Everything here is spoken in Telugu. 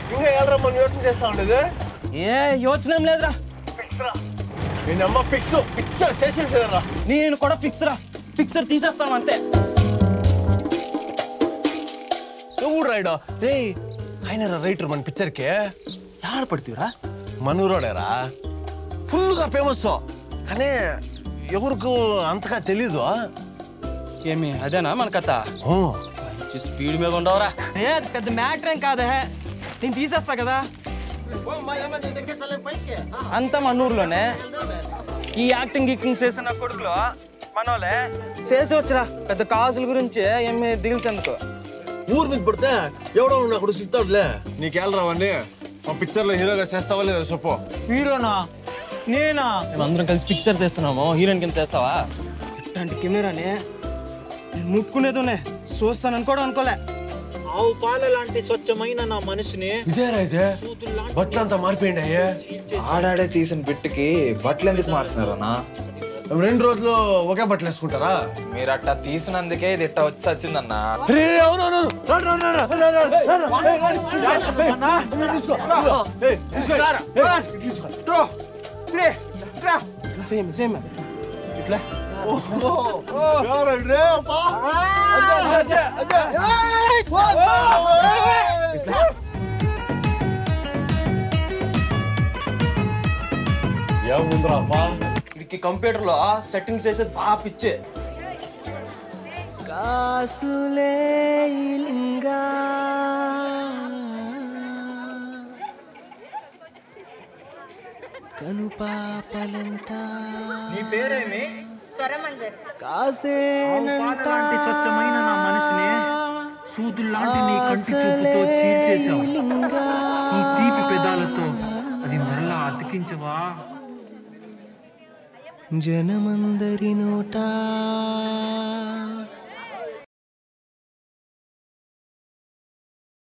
ఇంకా వెళ్ళరా మనం యోచన చేస్తా ఉండేది ఏ యోచన లేదురా నేను అమ్మ పిక్స్ పిక్చర్ చేసేసేదరా నేను కూడా ఫిక్స్ రా ఫిక్సర్ తీసేస్తాం అంతే నువ్వు రైడా రే ఆయన రైటర్ మన పిక్చర్కి యాడ పడుతురా మనూరోడేరా ఫుల్గా ఫేమస్ కానీ ఎవరికి అంతగా తెలీదు ఏమి అదేనా మన కథ ఓ, మంచి స్పీడ్ మీద ఉండవురా ఏ అది పెద్ద మ్యాటర్ ఏం కాదే నేను తీసేస్తా కదా అంతా మన ఊర్లోనే ఈ యాక్టింగ్ గిక్టింగ్ చేసిన కొడుకులు మనోలే చేసి వచ్చరా పెద్ద కాజుల గురించి ఏమి దిగుల్సేందుకు ఊరు మీద పడితే ఎవడో నా కొడుకు సిగ్తాడులే నీకెళ్ళరా అవన్నీ మా పిక్చర్లో హీరోగా చేస్తావా లేదా చెప్పు హీరోనా నేనా మేమందరం కలిసి పిక్చర్ తీస్తున్నాము హీరోయిన్ కింద చేస్తావా ఇట్లాంటి కెమెరానే నేను ముట్టుకునేదునే చూస్తాను అనుకోవడం అనుకోలే ఆవు పాల లాంటి స్వచ్ఛమైన నా మనసుని ఇదేరా ఇదే బట్టలంతా మారిపోయింది అయ్యే ఆడాడే తీసిన బిట్టుకి బట్టలు ఎందుకు మారుస్తున్నారన్నా రెండు రోజులు ఒకే బట్టలు వేసుకుంటారా మీరు అట్టా తీసినందుకే ఇది ఇట్టా వచ్చి వచ్చిందన్నా రే అవునవును రండి రండి రండి రండి రండి రండి తీసుకో ఏయ్, తీసుకో ఏయ్, తీసుకో సేమ్ సేమ్ ఇట్లా ఎవరండి అబ్బా అదే అదే అదే ఏముందిరా అబ్బా వీడికి కంప్యూటర్లో సెట్టింగ్స్ వేసేది బాగా పిచ్చే కాసులే లింగా కను పాపలంట నీ పేరేమి కాసేనంట లాంటి స్వచ్ఛమైన నా మనసుని సూదుల్లాంటి నీ కంటి చూపుతో చీల్చేశావు ఈ తీపి పెదాలతో అది మరలా అతికించవా జనమందరి నోట